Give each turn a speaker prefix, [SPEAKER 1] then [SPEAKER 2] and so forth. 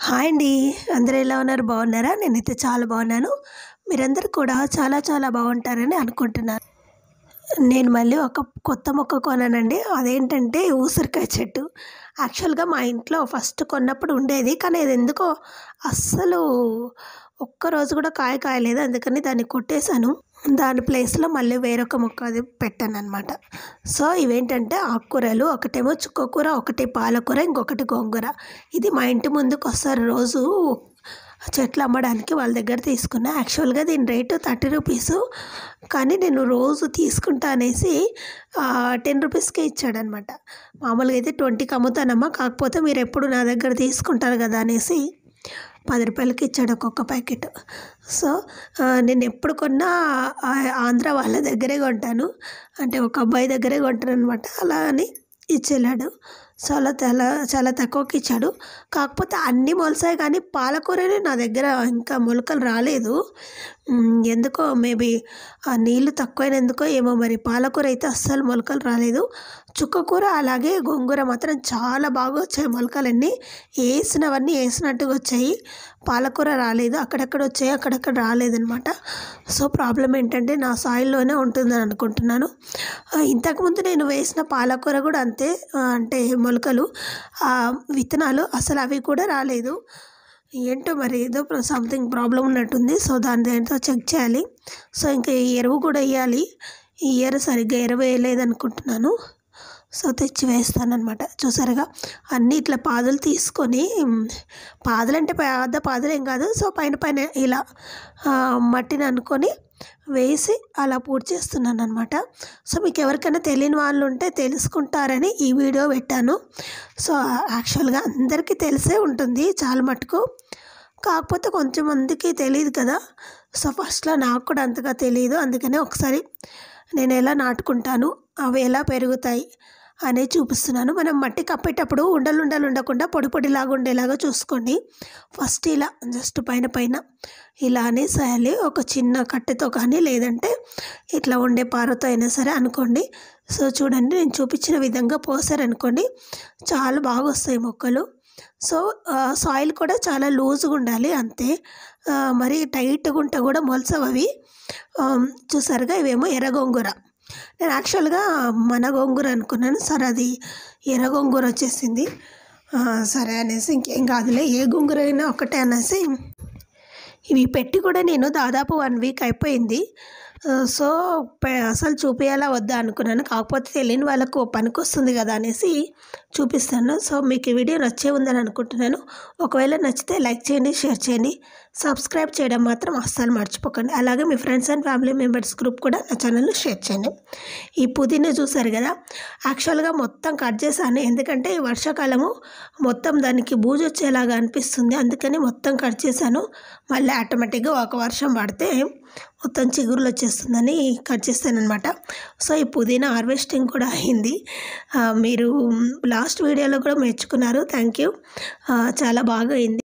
[SPEAKER 1] hi అండి అందరూ ఎలా ఉన్నారు బాగున్నారా నేనైతే చాలా బాగున్నాను మీరందరూ కూడా చాలా చాలా బాగుంటారని అనుకుంటున్నాను నేను మళ్ళీ ఒక కొత్త మొక్క కొన్నానండి అదేంటంటే ఊసరికాయ చెట్టు యాక్చువల్గా మా ఇంట్లో ఫస్ట్ కొన్నప్పుడు ఉండేది కానీ అది ఎందుకో అస్సలు ఒక్కరోజు కూడా కాయ కాయలేదు అందుకని దాన్ని కొట్టేశాను దాని ప్లేస్లో మళ్ళీ వేరొక మొక్క అది పెట్టాను అనమాట సో ఇవేంటంటే ఆకుకూరలు ఒకటేమో చుక్కకూర ఒకటి పాలకూర ఇంకొకటి గోంగూర ఇది మా ఇంటి ముందుకు వస్తారు రోజు చెట్లు అమ్మడానికి వాళ్ళ దగ్గర తీసుకున్నా యాక్చువల్గా దీని రేటు థర్టీ రూపీస్ కానీ నేను రోజు తీసుకుంటా అనేసి టెన్ రూపీస్కే ఇచ్చాడనమాట మామూలుగా అయితే ట్వంటీకి అమ్ముతానమ్మా కాకపోతే మీరు ఎప్పుడు నా దగ్గర తీసుకుంటారు కదా అనేసి పది రూపాయలకి ఇచ్చాడు ఒక్కొక్క ప్యాకెట్ సో నేను ఎప్పుడు కొన్నా ఆంధ్ర వాళ్ళ దగ్గరే కొంటాను అంటే ఒక అబ్బాయి దగ్గరే కొంటాను అనమాట అలా అని ఇచ్చేళ్ళాడు చాలా చాలా చాలా తక్కువకి ఇచ్చాడు కాకపోతే అన్నీ మొలసాయి కానీ పాలకూరనే నా దగ్గర ఇంకా మొలకలు రాలేదు ఎందుకో మేబీ ఆ నీళ్ళు తక్కువైనందుకో ఏమో మరి పాలకూర అయితే అస్సలు మొలకలు రాలేదు చుక్కకూర అలాగే గోంగూర మాత్రం చాలా బాగా వచ్చాయి మొలకలన్నీ వేసినవన్నీ వేసినట్టుగా వచ్చాయి పాలకూర రాలేదు అక్కడక్కడ వచ్చాయి అక్కడక్కడ రాలేదనమాట సో ప్రాబ్లం ఏంటంటే నా సాయిల్లోనే ఉంటుందని అనుకుంటున్నాను ఇంతకుముందు నేను వేసిన పాలకూర కూడా అంతే అంటే మొలకలు విత్తనాలు అసలు అవి కూడా రాలేదు ఏంటో మరి ఏదో సంథింగ్ ప్రాబ్లం ఉన్నట్టుంది సో దాని దేంతో చెక్ చేయాలి సో ఇంకా ఈ ఎరువు కూడా వేయాలి ఈ ఇయర్ సరిగ్గా ఎరువు వేయలేదనుకుంటున్నాను సో తెచ్చి వేస్తానమాట చూసారుగా అన్నీ ఇట్లా పాదులు తీసుకొని పాదులు అంటే పెద్ద పాదులు ఏం కాదు సో పైన పైన ఇలా మట్టిని అనుకొని వేసి అలా పూర్తి చేస్తున్నాను అనమాట సో మీకు ఎవరికైనా తెలియని వాళ్ళు ఉంటే తెలుసుకుంటారని ఈ వీడియో పెట్టాను సో యాక్చువల్గా అందరికీ తెలిసే ఉంటుంది చాలా మటుకు కాకపోతే కొంచెం మందికి తెలియదు కదా సో ఫస్ట్లో నాకు కూడా అంతగా తెలియదు అందుకనే ఒకసారి నేను ఎలా నాటుకుంటాను అవి ఎలా పెరుగుతాయి అనేది చూపిస్తున్నాను మనం మట్టి కప్పేటప్పుడు ఉండలు ఉండలు ఉండకుండా పొడి పొడిలాగా ఉండేలాగా చూసుకోండి ఫస్ట్ ఇలా జస్ట్ పైన పైన ఇలా అనేసేయాలి ఒక చిన్న కట్టెతో కానీ లేదంటే ఇట్లా ఉండే పారతో అయినా సరే అనుకోండి సో చూడండి నేను చూపించిన విధంగా పోసారనుకోండి చాలా బాగా వస్తాయి మొక్కలు సో సాయిల్ కూడా చాలా లూజ్గా ఉండాలి అంతే మరి టైట్గా ఉంటే కూడా మొలసవు అవి చూసారుగా ఇవేమో ఎర్ర గోంగూర నేను యాక్చువల్గా మన గోంగూర అనుకున్నాను సరే అది ఎర్ర గోంగూర వచ్చేసింది సరే అనేసి ఇంకేం కాదులే ఏ గోంగూర అయినా ఒకటే అనేసి ఇవి పెట్టి కూడా నేను దాదాపు వన్ వీక్ అయిపోయింది సో అసలు చూపించాలా వద్దా అనుకున్నాను కాకపోతే తెలియని వాళ్ళకు పనికి వస్తుంది కదా అనేసి చూపిస్తాను సో మీకు ఈ వీడియో నచ్చే ఉందని అనుకుంటున్నాను ఒకవేళ నచ్చితే లైక్ చేయండి షేర్ చేయండి సబ్స్క్రైబ్ చేయడం మాత్రం అస్సలు మర్చిపోకండి అలాగే మీ friends and family members group కూడా నా ఛానల్లో షేర్ చేయండి ఈ పుదీనా చూసారు కదా యాక్చువల్గా మొత్తం కట్ చేశాను ఎందుకంటే ఈ వర్షాకాలము మొత్తం దానికి బూజు వచ్చేలాగా అనిపిస్తుంది అందుకని మొత్తం కట్ చేశాను మళ్ళీ ఆటోమేటిక్గా ఒక వర్షం పడితే మొత్తం చిగురులు వచ్చేస్తుందని కట్ చేస్తాను అనమాట సో ఈ పుదీనా హార్వెస్టింగ్ కూడా అయింది మీరు లాస్ట్ వీడియోలో కూడా మెచ్చుకున్నారు థ్యాంక్ యూ చాలా బాగా అయింది